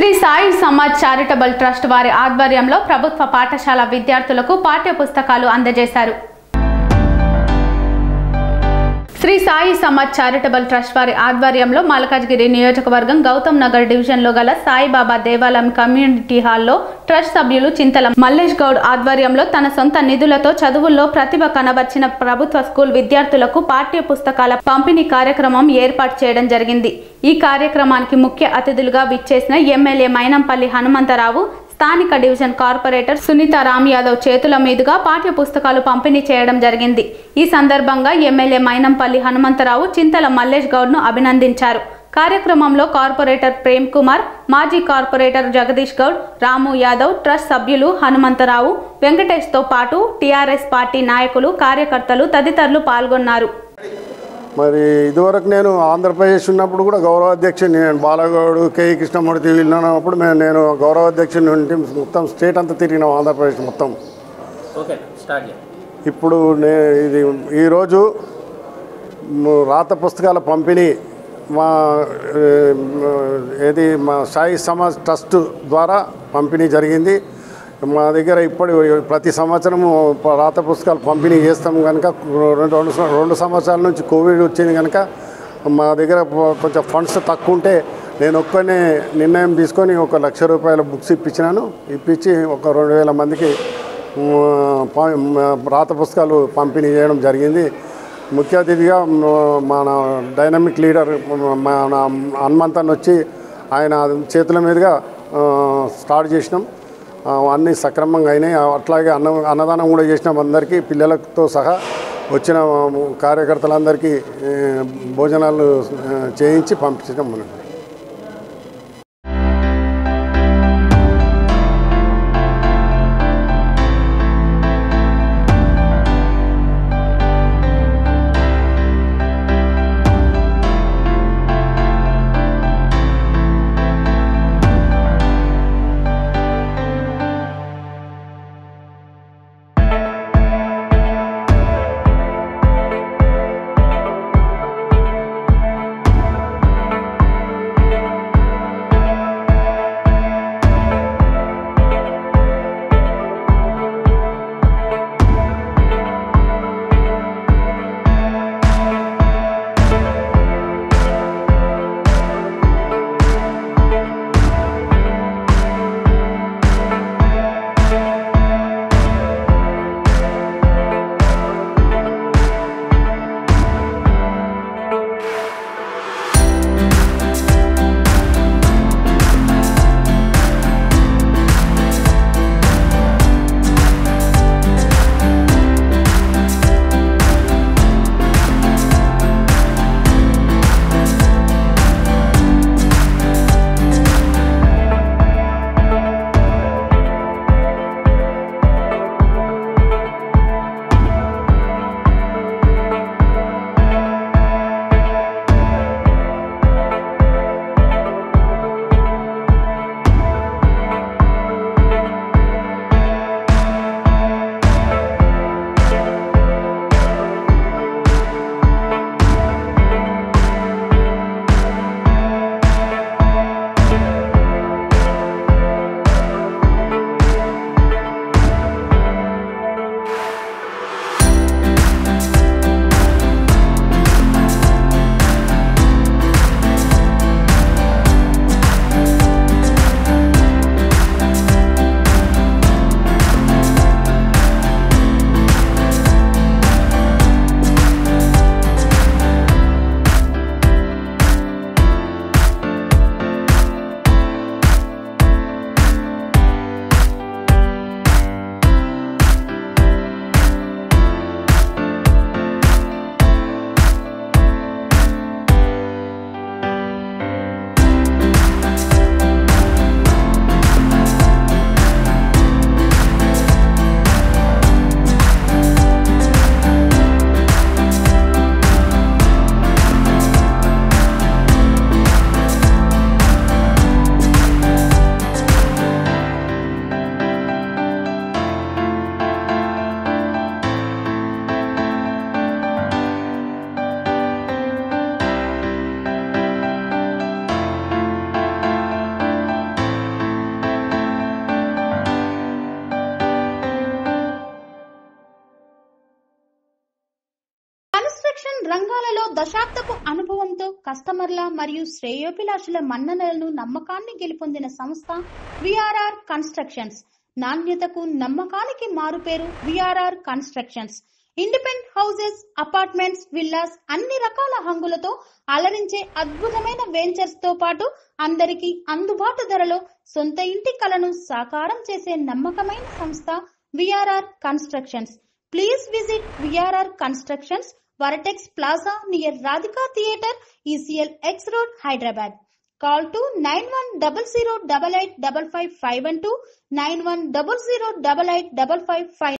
Shri Sai Samaj charitable trust వారి ఆధ్వర్యంలో ప్రభుత్వ పాఠశాల విద్యార్థులకు పాఠ్య పుస్తకాలు అందజేశారు శ్రీ సాయి సమాజ్ చారిటబుల్ ట్రస్ట్ వారి ఆధ్వర్యంలో మల్కాజ్గిరి నియోజకవర్గం గౌతమ్ నగర్ డివిజన్లో గల సాయిబాబా దేవాలయం కమ్యూనిటీ హాల్లో ట్రస్ట్ సభ్యులు చింతల మల్లేష్ గౌడ్ ఆధ్వర్యంలో తన సొంత నిధులతో చదువుల్లో ప్రతిభ కనబర్చిన ప్రభుత్వ స్కూల్ విద్యార్థులకు పాఠ్య పుస్తకాల పంపిణీ కార్యక్రమం ఏర్పాటు చేయడం జరిగింది ఈ కార్యక్రమానికి ముఖ్య అతిథులుగా విచ్చేసిన ఎమ్మెల్యే మైనంపల్లి హనుమంతరావు స్థానిక డివిజన్ కార్పొరేటర్ సునీత రామ్ యాదవ్ చేతుల మీదుగా పాఠ్య పుస్తకాలు పంపిణీ చేయడం జరిగింది ఈ సందర్భంగా ఎమ్మెల్యే మైనంపల్లి హనుమంతరావు చింతల మల్లేష్ గౌడ్ను అభినందించారు కార్యక్రమంలో కార్పొరేటర్ ప్రేమ్ కుమార్ మాజీ కార్పొరేటర్ జగదీష్ గౌడ్ రాము యాదవ్ ట్రస్ట్ సభ్యులు హనుమంతరావు వెంకటేష్తో పాటు టీఆర్ఎస్ పార్టీ నాయకులు కార్యకర్తలు తదితరులు పాల్గొన్నారు మరి ఇదివరకు నేను ఆంధ్రప్రదేశ్ ఉన్నప్పుడు కూడా గౌరవ అధ్యక్షుని నేను బాలగౌడు కేఈ కృష్ణమూర్తి వీళ్ళు ఉన్నప్పుడు మేము నేను గౌరవ అధ్యక్షుని నుండి మొత్తం స్టేట్ అంతా తిరిగినాం ఆంధ్రప్రదేశ్ మొత్తం ఓకే స్టార్ట్ చేయండి ఇప్పుడు నే ఇది ఈరోజు మ్, రాత పుస్తకాల పంపిణీ మా ఏ, ఏది మా సాయి సమాజ్ ట్రస్ట్ ద్వారా పంపిణీ జరిగింది మా దగ్గర ఇప్పుడు ప్రతి సంవత్సరము ప- రాత పుస్తకాలు పంపిణీ చేస్తాం కనుక రెండు రెండు సం- రెండు సంవత్సరాల నుంచి కోవిడ్ వచ్చింది కనుక మా దగ్గర ప- కొంచెం ఫండ్స్ తక్కువ ఉంటే నేను ఒక్కనే నిర్ణయం తీసుకొని ఒక లక్ష రూపాయల బుక్స్ ఇప్పించినాను ఇప్పించి ఒక రెండు వేల మందికి మ్, ప- మ- రాత పుస్తకాలు పంపిణీ చేయడం జరిగింది ముఖ్య అతిథిగా మ- మన డైనమిక్ లీడర్ మ- మన హనుమంతన్ వచ్చి ఆయన చేతుల మీదుగా ఆ, స్టార్ట్ చేసినాం ఆ, అన్నీ సక్రమంగా అయినాయి అట్లాగే అన్న అన్నదానం కూడా చేసినాం అందరికీ పిల్లలతో సహా వచ్చిన కార్యకర్తలందరికీ ఏ, భోజనాలు ఆ, చేయించి పంపించడం మనం కస్టమర్ల మరియు శ్రేయోభిలాషుల మన్ననలను నమ్మకాన్ని గెలుపొందిన సంస్థ విఆర్ఆర్ కన్స్ట్రక్షన్స్ నాణ్యతకు నమ్మకానికి మారుపేరు VRR constructions independent houses apartments villas అన్ని రకాల హంగులతో అలరించే అద్భుతమైన వెంచర్స్ తో పాటు అందరికీ అందుబాటు ధరలో సొంత ఇంటి కలను సాకారం చేసే నమ్మకమైన సంస్థ VRR constructions please visit VRR constructions Vertex plaza near Radhika theatre ECL X road Hyderabad call to nine one double zero double eight double five five one to nine one double zero double eight double five five